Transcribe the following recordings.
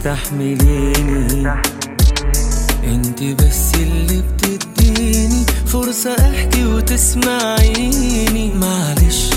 استحمليني انت بس اللي بتديني فرصة احكي وتسمعيني معلش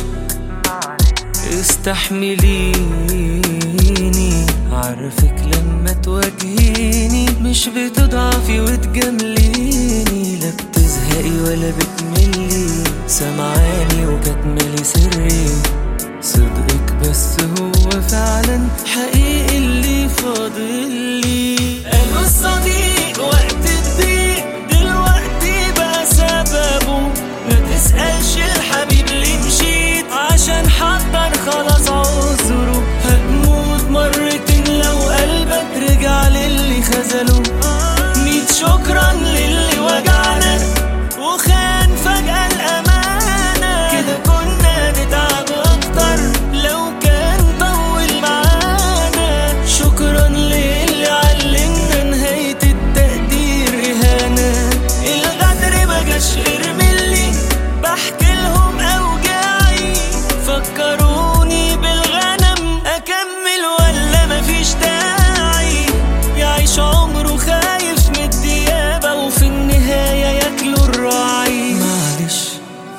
استحمليني عارفك لما تواجهيني مش بتضعفي وتجامليني لا بتزهقي ولا بتملي سمعاني وكتملي سري صدقك بس هو فعلا حقيقي اللي فاضلي قالوا الصديق وقت الضيق دلوقتي بقى سببه ما تسألش الحبيب ليه مشيت عشان حضر خلاص عذره هتموت مرتين لو قلبك رجع للي خذله ميت شكرا للي وجعنا وخان فجأة الأمانة كده كنا نتعب أكتر لو كان طول معانا شكرا للي علمنا نهاية التقدير إهانة الغدر مجاش غير ملي بحكي لهم أوجاعي فكروني بالغنم أكمل ولا مفيش داعي يعيش عمره خايف من الديابة وفي النهاية ياكلوا الراعي معلش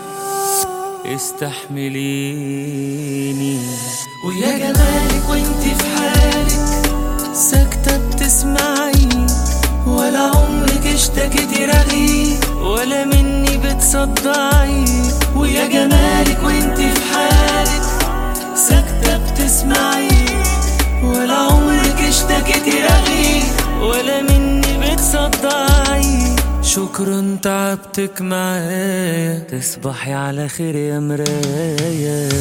استحمليني ويا جمالك وانت في حالك ساكتة بتسمعي ولا عمرك اشتكيتي رغي ولا مني بتصدعي ويا جمالك وانت في حالك ساكتة بتسمعي ولا عمرك اشتكيتي رغي ولا مني بتصدعي شكرا تعبتك معايا تصبحي على خير يا مرايا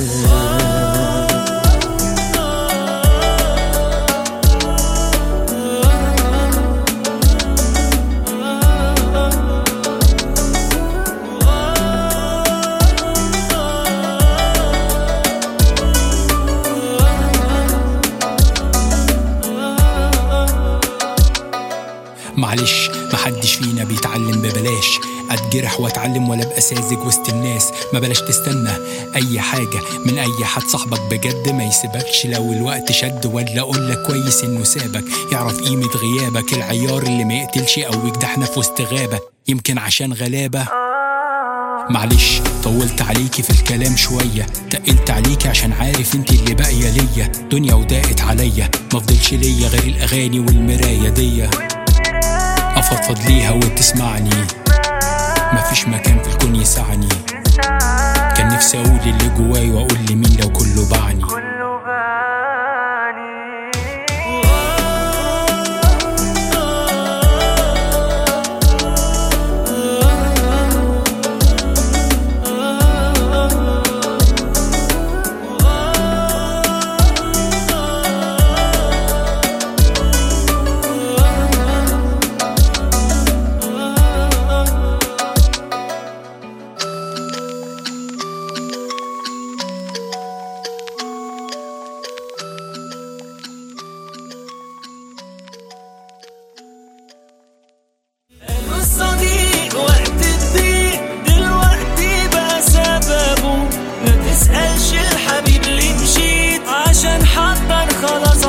معلش محدش فينا بيتعلم ببلاش اتجرح واتعلم ولا ابقى ساذج وسط الناس ما بلاش تستنى اي حاجه من اي حد صاحبك بجد ما يسيبكش لو الوقت شد ولا اقول لك كويس انه سابك يعرف قيمه غيابك العيار اللي ما يقتلش او يجدحنا في وسط غابه يمكن عشان غلابه معلش طولت عليكي في الكلام شوية تقلت عليكي عشان عارف انت اللي باقية ليا دنيا وضاقت عليا مفضلش ليا غير الأغاني والمراية دي أفضفض ليها وتسمعني مفيش مكان في الكون يسعني كان نفسي أقول اللي جواي وأقول لمين لو كله باعني الصديق وقت الضيق دلوقتي بقى سببه ما تسألش الحبيب ليه مشيت عشان حضر خلاص